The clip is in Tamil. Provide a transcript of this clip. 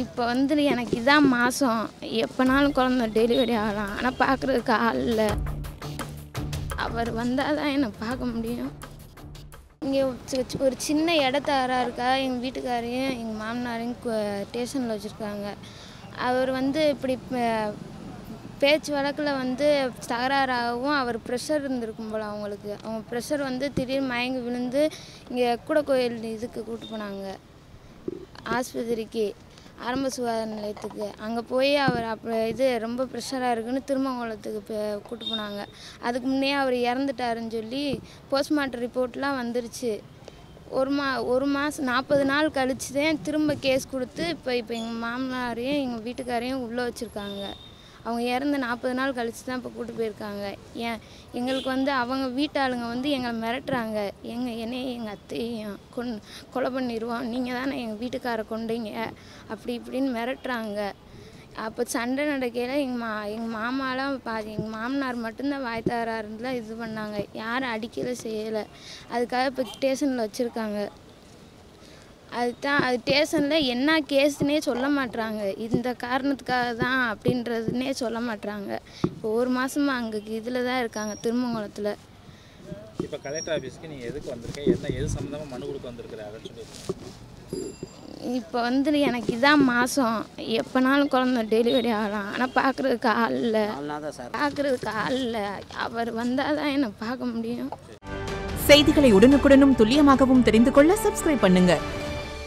இப்போ வந்து எனக்கு இதான் மாதம் எப்போனாலும் குழந்த டெலிவரி ஆகலாம் ஆனால் பார்க்குறதுக்கு ஆள் இல்லை அவர் வந்தால் தான் என்னை பார்க்க முடியும் இங்கே ஒரு சின்ன இடத்தாரா இருக்கா எங்கள் வீட்டுக்காரையும் எங்கள் மாமனாரையும் ஸ்டேஷனில் வச்சுருக்காங்க அவர் வந்து இப்படி பே- பேச்சு வழக்கில் வந்து தகராறாகவும் அவர் ப்ரெஷர் இருந்திருக்கும் போல் அவங்களுக்கு அவங்க ப்ரெஷர் வந்து திடீர்னு மயங்கி விழுந்து இங்கே கூட கோயில் இதுக்கு கூட்டு போனாங்க ஆஸ்பத்திரிக்கு ஆரம்ப சுகாதார நிலையத்துக்கு அங்கே போய் அவர் அப்போ இது ரொம்ப ப்ரெஷராக இருக்குன்னு திருமங்கலத்துக்கு பே- கூட்டு போனாங்க அதுக்கு முன்னே அவர் இறந்துட்டாருன்னு சொல்லி போஸ்ட்மார்ட்டம் ரிப்போர்ட்லாம் வந்துருச்சு ஒரு மா ஒரு மாதம் நாற்பது நாள் கழிச்சு தான் திரும்ப கேஸ் கொடுத்து இப்போ இப்போ எங்கள் மாமனாரையும் எங்கள் வீட்டுக்காரையும் உள்ளே வச்சுருக்காங்க அவங்க இறந்து நாற்பது நாள் கழிச்சு தான் இப்போ கூட்டு போயிருக்காங்க ஏன் எங்களுக்கு வந்து அவங்க வீட்டாளுங்க வந்து எங்களை மிரட்டுறாங்க எங்கள் என்னையும் எங்கள் அத்தையும் கொன் கொலை பண்ணிடுவோம் நீங்கள் தானே எங்கள் வீட்டுக்காரை கொண்டீங்க அப்படி இப்படின்னு மிரட்டுறாங்க அப்போ சண்டை நடக்கையில் எங்கள் மா எங்கள் மாமாலாம் பா எங்கள் மாமனார் மட்டும்தான் வாய் தகராறுல இது பண்ணாங்க யாரும் அடிக்கலை செய்யலை அதுக்காக இப்போ ஸ்டேஷனில் வச்சுருக்காங்க அதுதான் அது ஸ்டேஷனில் என்ன கேஸ்னே சொல்ல மாட்றாங்க இந்த காரணத்துக்காக தான் அப்படின்றதுனே சொல்ல மாட்றாங்க இப்போ ஒரு மாதமாக அங்கே இதில் தான் இருக்காங்க திருமங்கலத்தில் இப்போ கலெக்டர் ஆஃபீஸ்க்கு நீங்கள் எதுக்கு வந்திருக்க என்ன எது சம்மந்தமாக மனு கொடுக்க வந்திருக்கிற அதை சொல்லி இப்போ வந்து எனக்கு இதான் மாதம் எப்போனாலும் குழந்த டெலிவரி ஆகலாம் ஆனால் பார்க்குறதுக்கு ஆள் இல்லை தான் சார் பார்க்குறதுக்கு ஆள் இல்லை அவர் வந்தால் தான் என்னை பார்க்க முடியும் செய்திகளை உடனுக்குடனும் துல்லியமாகவும் தெரிந்து கொள்ள சப்ஸ்கிரைப் பண்ணுங்க